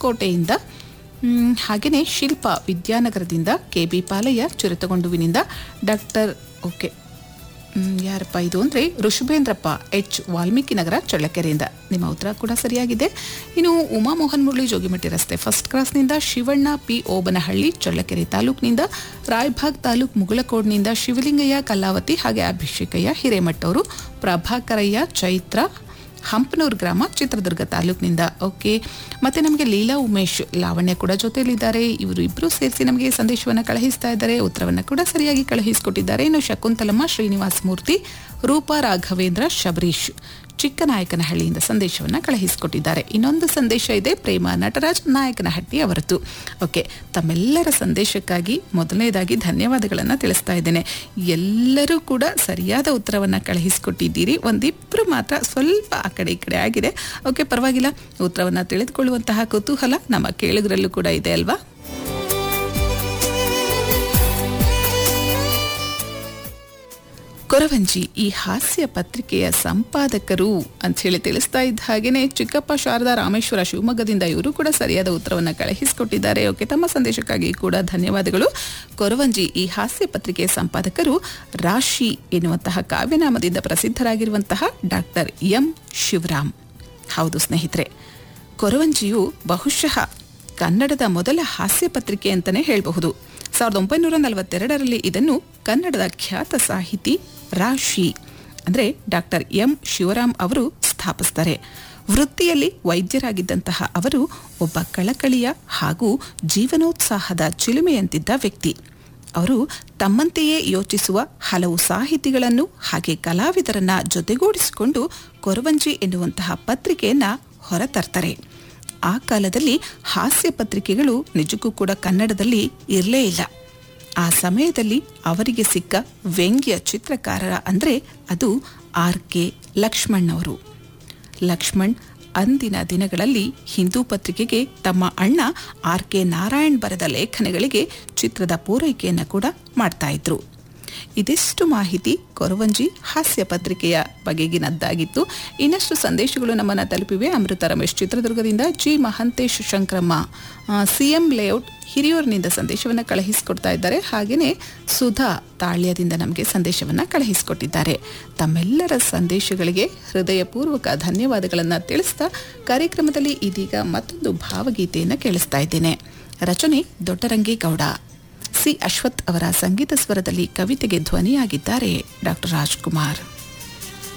ಹೊಸಕೋಟೆಯಿಂದ ಮ್, ಹಾಗೆಯೇ ಶಿಲ್ಪ ವಿದ್ಯಾನಗರದಿಂದ ಕೆ ಬಿ ಪಾಲಯ್ಯ ಚಿರತಗೊಂಡುವಿನಿಂದ ಡಾಕ್ಟರ್ ಓಕೆ ಮ್, ಯಾರಪ್ಪ ಇದು ಅಂದರೆ ಋಷಭೇಂದ್ರಪ್ಪ ಎಚ್ ವಾಲ್ಮೀಕಿ ನಗರ ಚಳ್ಳಕೆರೆಯಿಂದ ನಿಮ್ಮ ಉತ್ತರ ಕೂಡ ಸರಿಯಾಗಿದೆ ಇನ್ನು ಉಮಾ ಮೋಹನ್ ಮುರಳಿ ಜೋಗಿಮಟ್ಟಿ ರಸ್ತೆ ಫಸ್ಟ್ ಕ್ರಾಸ್ನಿಂದ ಶಿವಣ್ಣ ಪಿ ಓಬನಹಳ್ಳಿ ಚಳ್ಳಕೆರೆ ತಾಲೂಕಿನಿಂದ ರಾಯಭಾಗ್ ತಾಲೂಕ್ ಮುಗಳಕೋಡ್ನಿಂದ ಶಿವಲಿಂಗಯ್ಯ ಕಲ್ಲಾವತಿ ಹಾಗೆ ಅಭಿಷೇಕಯ್ಯ ಹಿರೇಮಠ್ ಅವರು ಪ್ರಭಾಕರಯ್ಯ ಚೈತ್ರ ಹಂಪನೂರು ಗ್ರಾಮ ಚಿತ್ರದುರ್ಗ ತಾಲೂಕಿನಿಂದ ಓಕೆ ಮತ್ತೆ ನಮಗೆ ಲೀಲಾ ಉಮೇಶ್ ಲಾವಣ್ಯ ಕೂಡ ಜೊತೆಯಲ್ಲಿದ್ದಾರೆ ಇವರು ಇಬ್ಬರು ಸೇರಿಸಿ ನಮಗೆ ಸಂದೇಶವನ್ನು ಕಳುಹಿಸ್ತಾ ಇದ್ದಾರೆ ಉತ್ತರವನ್ನು ಕೂಡ ಸರಿಯಾಗಿ ಕಳುಹಿಸಿಕೊಟ್ಟಿದ್ದಾರೆ ಇನ್ನು ಶಕುಂತಲಮ್ಮ ಶ್ರೀನಿವಾಸ ಮೂರ್ತಿ ರೂಪಾ ರಾಘವೇಂದ್ರ ಶಬರೀಶ್ ಚಿಕ್ಕನಾಯಕನಹಳ್ಳಿಯಿಂದ ಸಂದೇಶವನ್ನು ಕಳುಹಿಸಿಕೊಟ್ಟಿದ್ದಾರೆ ಇನ್ನೊಂದು ಸಂದೇಶ ಇದೆ ಪ್ರೇಮ ನಟರಾಜ್ ನಾಯಕನಹಟ್ಟಿ ಅವರದ್ದು ಓಕೆ ತಮ್ಮೆಲ್ಲರ ಸಂದೇಶಕ್ಕಾಗಿ ಮೊದಲನೇದಾಗಿ ಧನ್ಯವಾದಗಳನ್ನು ತಿಳಿಸ್ತಾ ಇದ್ದೇನೆ ಎಲ್ಲರೂ ಕೂಡ ಸರಿಯಾದ ಉತ್ತರವನ್ನು ಕಳುಹಿಸಿಕೊಟ್ಟಿದ್ದೀರಿ ಒಂದಿಬ್ಬರು ಮಾತ್ರ ಸ್ವಲ್ಪ ಆ ಕಡೆ ಈ ಕಡೆ ಆಗಿದೆ ಓಕೆ ಪರವಾಗಿಲ್ಲ ಉತ್ತರವನ್ನು ತಿಳಿದುಕೊಳ್ಳುವಂತಹ ಕುತೂಹಲ ನಮ್ಮ ಕೇಳುಗರಲ್ಲೂ ಕೂಡ ಇದೆ ಅಲ್ವಾ ಕೊರವಂಜಿ ಈ ಹಾಸ್ಯ ಪತ್ರಿಕೆಯ ಸಂಪಾದಕರು ಅಂತ ಹೇಳಿ ತಿಳಿಸ್ತಾ ಇದ್ದ ಹಾಗೇನೆ ಚಿಕ್ಕಪ್ಪ ಶಾರದಾ ರಾಮೇಶ್ವರ ಶಿವಮೊಗ್ಗದಿಂದ ಇವರು ಕೂಡ ಸರಿಯಾದ ಉತ್ತರವನ್ನು ಕಳುಹಿಸಿಕೊಟ್ಟಿದ್ದಾರೆ ಓಕೆ ತಮ್ಮ ಸಂದೇಶಕ್ಕಾಗಿ ಕೂಡ ಧನ್ಯವಾದಗಳು ಕೊರವಂಜಿ ಈ ಹಾಸ್ಯ ಪತ್ರಿಕೆಯ ಸಂಪಾದಕರು ರಾಶಿ ಎನ್ನುವಂತಹ ಕಾವ್ಯನಾಮದಿಂದ ಪ್ರಸಿದ್ಧರಾಗಿರುವಂತಹ ಡಾಕ್ಟರ್ ಎಂ ಶಿವರಾಮ್ ಹೌದು ಸ್ನೇಹಿತರೆ ಕೊರವಂಜಿಯು ಬಹುಶಃ ಕನ್ನಡದ ಮೊದಲ ಹಾಸ್ಯ ಪತ್ರಿಕೆ ಅಂತಲೇ ಹೇಳಬಹುದು ಸಾವಿರದ ಒಂಬೈನೂರ ನಲವತ್ತೆರಡರಲ್ಲಿ ಇದನ್ನು ಕನ್ನಡದ ಖ್ಯಾತ ಸಾಹಿತಿ ರಾಶಿ ಅಂದರೆ ಡಾಕ್ಟರ್ ಎಂ ಶಿವರಾಮ್ ಅವರು ಸ್ಥಾಪಿಸ್ತಾರೆ ವೃತ್ತಿಯಲ್ಲಿ ವೈದ್ಯರಾಗಿದ್ದಂತಹ ಅವರು ಒಬ್ಬ ಕಳಕಳಿಯ ಹಾಗೂ ಜೀವನೋತ್ಸಾಹದ ಚಿಲುಮೆಯಂತಿದ್ದ ವ್ಯಕ್ತಿ ಅವರು ತಮ್ಮಂತೆಯೇ ಯೋಚಿಸುವ ಹಲವು ಸಾಹಿತಿಗಳನ್ನು ಹಾಗೆ ಕಲಾವಿದರನ್ನ ಜೊತೆಗೂಡಿಸಿಕೊಂಡು ಕೊರವಂಜಿ ಎನ್ನುವಂತಹ ಪತ್ರಿಕೆಯನ್ನ ಹೊರತರ್ತಾರೆ ಆ ಕಾಲದಲ್ಲಿ ಹಾಸ್ಯ ಪತ್ರಿಕೆಗಳು ನಿಜಕ್ಕೂ ಕೂಡ ಕನ್ನಡದಲ್ಲಿ ಇರಲೇ ಇಲ್ಲ ಆ ಸಮಯದಲ್ಲಿ ಅವರಿಗೆ ಸಿಕ್ಕ ವ್ಯಂಗ್ಯ ಚಿತ್ರಕಾರರ ಅಂದರೆ ಅದು ಆರ್ ಕೆ ಲಕ್ಷ್ಮಣ್ ಅವರು ಲಕ್ಷ್ಮಣ್ ಅಂದಿನ ದಿನಗಳಲ್ಲಿ ಹಿಂದೂ ಪತ್ರಿಕೆಗೆ ತಮ್ಮ ಅಣ್ಣ ಆರ್ ಕೆ ನಾರಾಯಣ್ ಬರೆದ ಲೇಖನಗಳಿಗೆ ಚಿತ್ರದ ಪೂರೈಕೆಯನ್ನು ಕೂಡ ಮಾಡ್ತಾ ಇದ್ರು ಇದಿಷ್ಟು ಮಾಹಿತಿ ಕೊರವಂಜಿ ಹಾಸ್ಯ ಪತ್ರಿಕೆಯ ಬಗೆಗಿನದ್ದಾಗಿತ್ತು ಇನ್ನಷ್ಟು ಸಂದೇಶಗಳು ನಮ್ಮನ್ನು ತಲುಪಿವೆ ಅಮೃತ ರಮೇಶ್ ಚಿತ್ರದುರ್ಗದಿಂದ G Mahantesh Shankramma CM layout ಹಿರಿಯೂರಿನಿಂದ ಸಂದೇಶವನ್ನು ಕಳುಹಿಸಿಕೊಡ್ತಾ ಇದ್ದಾರೆ ಹಾಗೆಯೇ ಸುಧಾ ತಾಳ್ಯದಿಂದ ನಮಗೆ ಸಂದೇಶವನ್ನು ಕಳುಹಿಸಿಕೊಟ್ಟಿದ್ದಾರೆ ತಮ್ಮೆಲ್ಲರ ಸಂದೇಶಗಳಿಗೆ ಹೃದಯಪೂರ್ವಕ ಧನ್ಯವಾದಗಳನ್ನು ತಿಳಿಸ್ತಾ ಕಾರ್ಯಕ್ರಮದಲ್ಲಿ ಇದೀಗ ಮತ್ತೊಂದು ಭಾವಗೀತೆಯನ್ನು ಕೇಳಿಸ್ತಾ ಇದ್ದೇನೆ ರಚನೆ ದೊಡ್ಡರಂಗೇಗೌಡ ಸಿ ಅಶ್ವಥ್ ಅವರ ಸಂಗೀತ ಸ್ವರದಲ್ಲಿ ಕವಿತೆಗೆ ಧ್ವನಿಯಾಗಿದ್ದಾರೆ ಡಾಕ್ಟರ್ ರಾಜ್ಕುಮಾರ್